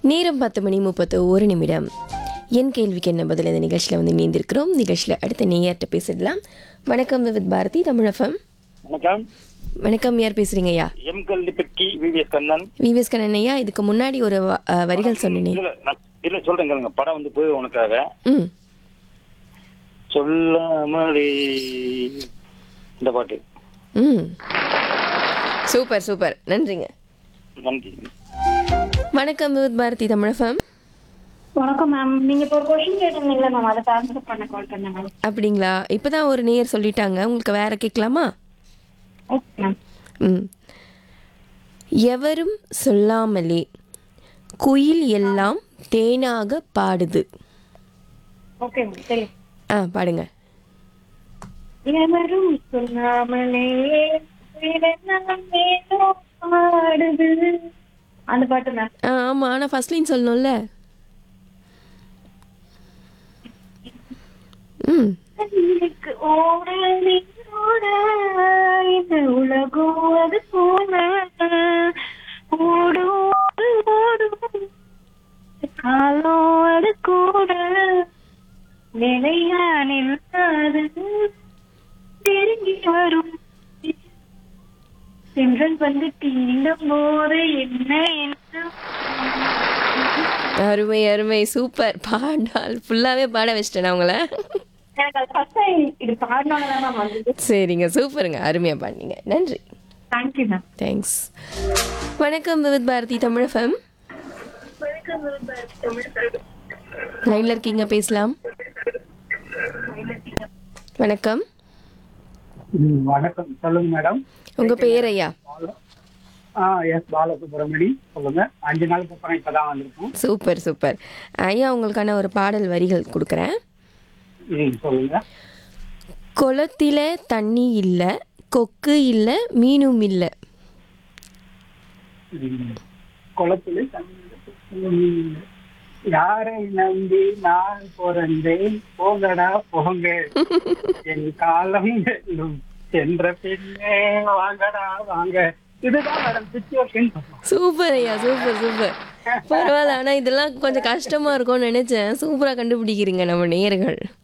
நேரம் பத்து மணி முப்பத்து ஒரு நிமிடம் என் கேள்விக்கு என்ன பதில் இந்த நிகழ்ச்சியில் வந்து இணைந்திருக்கிறோம் நிகழ்ச்சியில் அடுத்த நேயர்கிட்ட பேசிடலாம் வணக்கம் வித் பாரதி தமிழஃபம் வணக்கம் வணக்கம் யார் பேசுறீங்க ஐயா M Kallipatti VVS Kannan VVS Kannan ஐயா இதுக்கு முன்னாடி ஒரு வ- அஹ், வரிகள் சொன்னேனே இல்ல நான் இல்ல சொல்றேன் கேளுங்க படம் வந்து போய் உனக்காக ம் சொல்லாமலே இந்த பாட்டு ம் சூப்பர் சூப்பர் நன்றிங்க நன்றி வணக்கம் வித் பாரதி தமிழஃபம் வணக்கம் மேம் நீங்க இப்போ ஒரு கொஸ்டின் கேட்டிருந்தீங்களா மேம் அதை ஆன்சர் பண்ண கால் பண்ணேன் மேம் அப்படிங்களா இப்போதான் ஒரு நேயர் சொல்லிட்டாங்க உங்களுக்கு வேற கேட்கலாமா ஓகே மேம் ம் எவரும் சொல்லாமலே குயில் எல்லாம் தேனாக பாடுது ஓகே மேம் சரி ஆ பாடுங்க எவரும் சொல்லாமலே உயிரெல்லாம் ஏதோ பாடுது அந்த பாட்டு மேம் ஆ ஆமாம் ஆனால் ஃபர்ஸ்ட் லைன் சொல்லணும்ல ம் கண்ணுக்கு ஓட நீரோட இந்த உலகம் அது போல ஓடும் ஓடும் காலம் அது கூட நிலையா நில்லாது திரும்பி வரும் சென்றல் வந்து தீண்டும் போது என்ன என்று அருமை அருமை சூப்பர் பாடால் ஃபுல்லாகவே பாட வச்சிட்டேன் நான் உங்களை எனக்கு அது ஃபர்ஸ்ட் டைம் இது பாடினால தான் மேம் வந்தது சரிங்க சூப்பருங்க அருமையாக பாடினீங்க நன்றி தேங்க்யூ மேம் தேங்க்ஸ் வணக்கம் விவித் பாரதி தமிழஃபம் லைனில் இருக்கீங்க பேசலாம் வணக்கம் ம், வணக்கம் சொல்லுங்க மேடம் உங்க பெயர் ஐயா ஆ எஸ் பாலசுப்ரமணி சொல்லுங்க அஞ்சு நாளுக்கு அப்புறம் இப்பதான் வந்திருக்கோம் சூப்பர் சூப்பர் ஐயா உங்களுக்கான ஒரு பாடல் வரிகள் கொடுக்குறேன் ம் சொல்லுங்க குளத்தில தண்ணி இல்லை கொக்கு இல்லை மீனும் இல்லை ம், குளத்துல தண்ணி இருக்கு. ம், யாரை நம்பி நான் பிறந்தேன் போங்கடா போங்க என் காலம் வெல்லும் சென்ற பின்னே வாங்கடா வாங்க இதுதான் மேடம் சுச்சுவேஷன் சூப்பர் ஐயா சூப்பர் சூப்பர் பரவாயில்ல ஆனால் இதெல்லாம் கொஞ்சம் கஷ்டமாக இருக்கும்னு நினச்சேன் சூப்பராக கண்டுபிடிக்கிறீங்க நம்ம நேயர்கள்